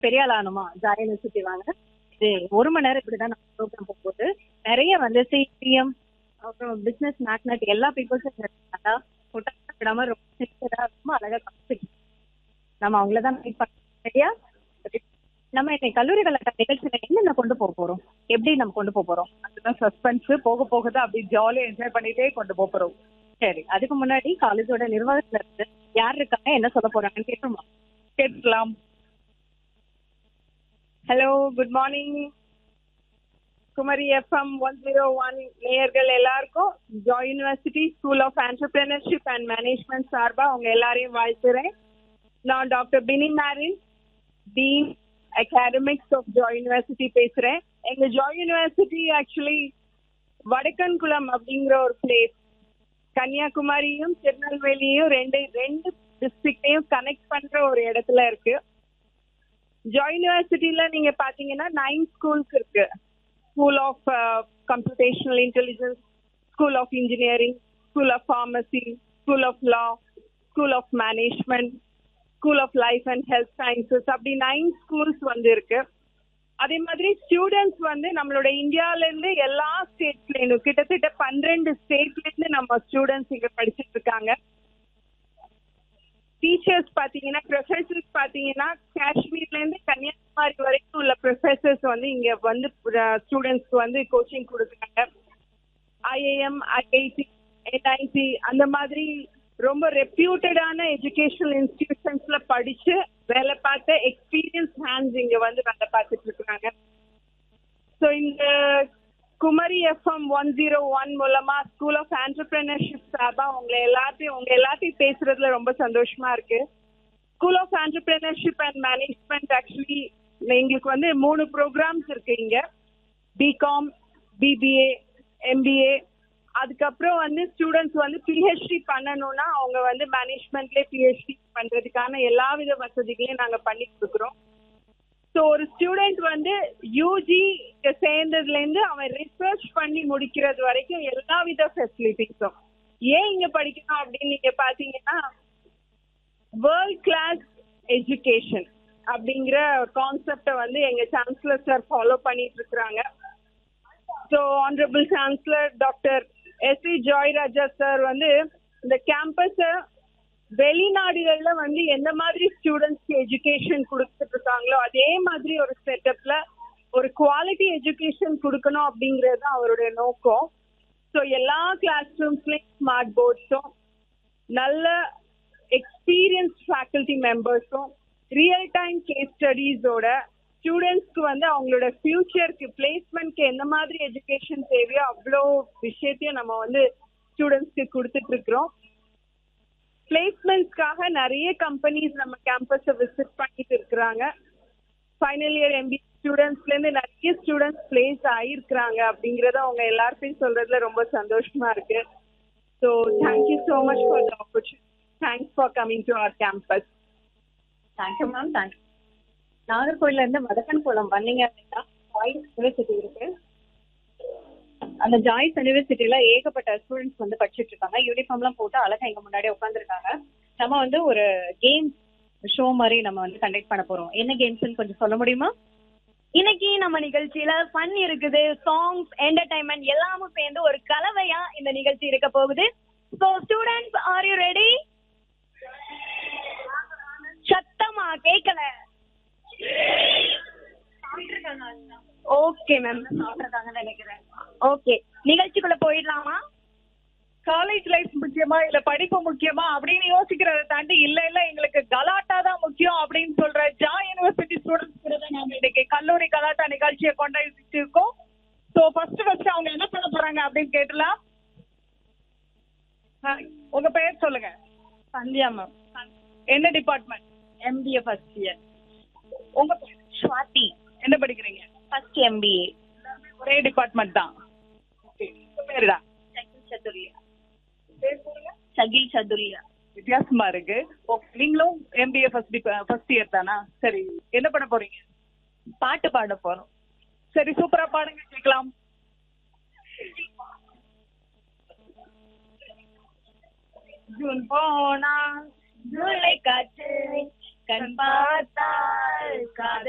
பெரிய ஆள் ஆகணுமா ஜாலியாக யூனிவர்சிட்டி வாங்க இது ஒரு மணி நேரம் இப்படிதான் நம்ம ப்ரோக்ராம் போகும்போது நிறைய வந்து சிபிஎம் அப்புறம் பிசினஸ் மேக்னட் எல்லா பீப்புள்ஸும் நல்லா கொட்டாங்க விடாம ரொம்ப சின்சியரா ரொம்ப அழகா கற்றுக்கிட்டு நம்ம அவங்கள தான் மீட் பண்ண சரியா நம்ம இன்னைக்கு கல்லூரி கலாட்ட நிகழ்ச்சியில என்னென்ன கொண்டு போக போறோம் எப்படி நம்ம கொண்டு போக போறோம் அதுதான் சஸ்பென்ஸ் போக போக தான் அப்படி ஜாலியா என்ஜாய் பண்ணிட்டே கொண்டு போப் போறோம் சரி அதுக்கு முன்னாடி காலேஜோட நிர்வாகத்துல இருந்து யார் இருக்காங்க என்ன சொல்ல போறாங்கன்னு கேட்போமா கேட்கலாம் hello good morning Kumari FM one zero one நேயர்கள் எல்லாருக்கும் Joy University school of entrepreneurship and management சார்பா உங்க எல்லாரையும் வாழ்த்துறேன் நான் doctor Bini Merin dean academics of Joy University பேசுறேன் எங்க ஜாய் யூனிவர்சிட்டி ஆக்சுவலி வடக்கன்குளம் அப்படிங்கிற ஒரு பிளேஸ் கன்னியாகுமரியும் திருநெல்வேலியும் ரெண்டு ரெண்டு டிஸ்ட்ரிக்டையும் கனெக்ட் பண்ற ஒரு இடத்துல இருக்கு ஜாய் யூனிவர்சிட்டியில நீங்க பாத்தீங்கன்னா நைன் ஸ்கூல்ஸ் இருக்கு school of computational intelligence school of engineering school of pharmacy school of law school of management school of life and health sciences அப்படி நைன் ஸ்கூல்ஸ் வந்து இருக்கு அதே மாதிரி ஸ்டூடெண்ட்ஸ் வந்து நம்மளோட இந்தியால இருந்து எல்லா ஸ்டேட்ஸ்ல கிட்டத்தட்ட பன்னிரெண்டு ஸ்டேட்ல இருந்து நம்ம ஸ்டூடெண்ட்ஸ் இங்க படிச்சிட்டு இருக்காங்க டீச்சர்ஸ் பாத்தீங்கன்னா ப்ரொஃபசர்ஸ் பாத்தீங்கன்னா காஷ்மீர்ல இருந்து கன்னியாகுமரி வரைக்கும் உள்ள ப்ரொஃபசர்ஸ் வந்து இங்க வந்து ஸ்டூடெண்ட்ஸ்க்கு வந்து கோச்சிங் கொடுக்குறாங்க ஐஏஎம் ஐஐடி என்ஐடி அந்த மாதிரி ரொம்ப ரெப்யூட்டடான எஜுகேஷனல் இன்ஸ்டிடியூஷன்ஸ்ல படிச்சு வேலை பார்த்த எக்ஸ்பீரியன்ஸ் ஹேண்ட்ஸ் இங்க வந்து வேலை பார்த்துட்டு இருக்காங்க ஸோ இந்த Kumari FM one zero one மூலமா ஸ்கூல் ஆஃப் ஆண்டர்பிரினர்ஷிப் சார்பா உங்களை எல்லாத்தையும் உங்க எல்லாத்தையும் பேசுறதுல ரொம்ப சந்தோஷமா இருக்கு school of entrepreneurship and management actually எங்களுக்கு வந்து மூணு ப்ரோக்ராம்ஸ் இருக்கு இங்க பிகாம் பிபிஏ எம்பிஏ அதுக்கப்புறம் வந்து ஸ்டூடெண்ட்ஸ் வந்து பிஹெச்டி பண்ணணும்னா அவங்க வந்து மேனேஜ்மெண்ட்லேயே பிஹெச்டி பண்றதுக்கான எல்லா வித வசதிகளையும் நாங்க பண்ணி கொடுக்குறோம் ஸோ ஒரு ஸ்டூடெண்ட் வந்து யூஜி சேர்ந்ததுல இருந்து அவன் ரிசர்ச் பண்ணி முடிக்கிறது வரைக்கும் எல்லா வித ஃபெசிலிட்டிஸும் ஏன் இங்க படிக்கணும் அப்படின்னு நீங்க பாத்தீங்கன்னா வேர்ல்ட் கிளாஸ் எஜுகேஷன் அப்படிங்கிற கான்செப்டை வந்து எங்க சான்சலர் சார் ஃபாலோ பண்ணிட்டு இருக்கிறாங்க so honourable chancellor doctor S V Joyraja sir வந்து இந்த கேம்பஸை வெளிநாடுகள்ல வந்து எந்த மாதிரி ஸ்டூடெண்ட்ஸ்க்கு எஜுகேஷன் கொடுத்துட்டு இருக்காங்களோ அதே மாதிரி ஒரு செட்டப்ல ஒரு குவாலிட்டி எஜுகேஷன் கொடுக்கணும் அப்படிங்கிறது தான் அவருடைய நோக்கம் ஸோ எல்லா கிளாஸ் ரூம்ஸ்லயும் ஸ்மார்ட் போர்ட்ஸும் நல்ல எக்ஸ்பீரியன்ஸ் ஃபேக்கல்டி மெம்பர்ஸும் ரியல் டைம் கேஸ் ஸ்டடீஸோட ஸ்டூடெண்ட்ஸ்க்கு வந்து அவங்களோட ஃபியூச்சருக்கு பிளேஸ்மெண்ட்க்கு எந்த மாதிரி எஜுகேஷன் தேவையோ அவ்வளோ விஷயத்தையும் நம்ம வந்து ஸ்டூடெண்ட்ஸ்க்கு கொடுத்துட்டு இருக்கிறோம் பிளேஸ்மெண்ட்ஸ்க்காக நிறைய கம்பெனிஸ் நம்ம கேம்பஸை விசிட் பண்ணிட்டு இருக்கிறாங்க ஃபைனல் இயர் எம்பி ஸ்டூடெண்ட்ஸ்ல இருந்து நிறைய ஸ்டூடெண்ட்ஸ் பிளேஸ் ஆயிருக்கிறாங்க அப்படிங்கறத அவங்க எல்லாருக்கும் சொல்றதுல ரொம்ப சந்தோஷமா இருக்கு so thank you so much for the opportunity thanks for coming to our campus thank you ma'am thank you நாகர்கோயில்ல இருந்து மதக்கன் குளம் வந்தீங்க அப்படின்னா ஜாய்ஸ் யூனிவர்சிட்டி இருக்கு அந்த ஜாய்ஸ் யூனிவர்சிட்டியில ஏகப்பட்ட ஸ்டூடெண்ட்ஸ் வந்து படிச்சுட்டு இருக்காங்க யூனிஃபார்ம்லாம் போட்டு அழகா எங்க முன்னாடி உட்காந்துருக்காங்க நம்ம வந்து ஒரு கேம்ஸ் ஷோ மாதிரி நம்ம வந்து கண்டக்ட் பண்ண போறோம் என்ன கேம்ஸ்னு கொஞ்சம் சொல்ல முடியுமா இன்னைக்கு நம்ம நிகழ்ச்சியில ஃபன் இருக்குது சாங்ஸ் என்டர்டைன்மெண்ட் எல்லாமும் சேர்ந்து ஒரு கலவையா இந்த நிகழ்ச்சி இருக்க போகுது so students are you ready சத்தமா கேட்கல ஓகே மேம் சாப்பிட்ருக்காங்கன்னு நினைக்கிறேன் ஓகே நிகழ்ச்சிக்குள்ள போயிடலாமா காலேஜ் லைஃப் முக்கியமா இல்ல படிப்பு முக்கியமா அப்படின்னு யோசிக்கிறத தாண்டி இல்ல இல்ல எங்களுக்கு கலாட்டா தான் முக்கியம் அப்படின்னு சொல்ற ஜா யூனிவர்சிட்டி ஸ்டூடெண்ட்ஸ் நாம இன்னைக்கு கல்லூரி கலாட்டா நிகழ்ச்சியை கொண்டாடிட்டு இருக்கோம் சோ ஃபர்ஸ்ட் ஃபர்ஸ்ட் அவங்க என்ன பண்ண போறாங்க அப்படின்னு கேட்டலாம் Hi, உங்க பெயர் சொல்லுங்க சந்தியா மேம் என்ன டிபார்ட்மெண்ட் எம்பிஏ ஃபர்ஸ்ட் இயர் உங்க பேர் ஸ்வாதி என்ன படிக்கிறீங்க ஃபர்ஸ்ட் எம்பிஏ ஒரே டிபார்ட்மெண்ட் தான் Okay, உங்க பேருடா சகில் சதுரியா பேர் சொல்லுங்க சகில் சதுரியா வித்தியாசமா இருக்கு ஓகே நீங்களும் எம்பிஏ ஃபர்ஸ்ட் ஃபர்ஸ்ட் இயர் தானா சரி என்ன பண்ண போறீங்க பாட்டு பாட போறோம் சரி சூப்பரா பாடுங்க கேட்கலாம் ஜூன் போனா ஜூலை காற்று கண் பார்த்தால் காதல்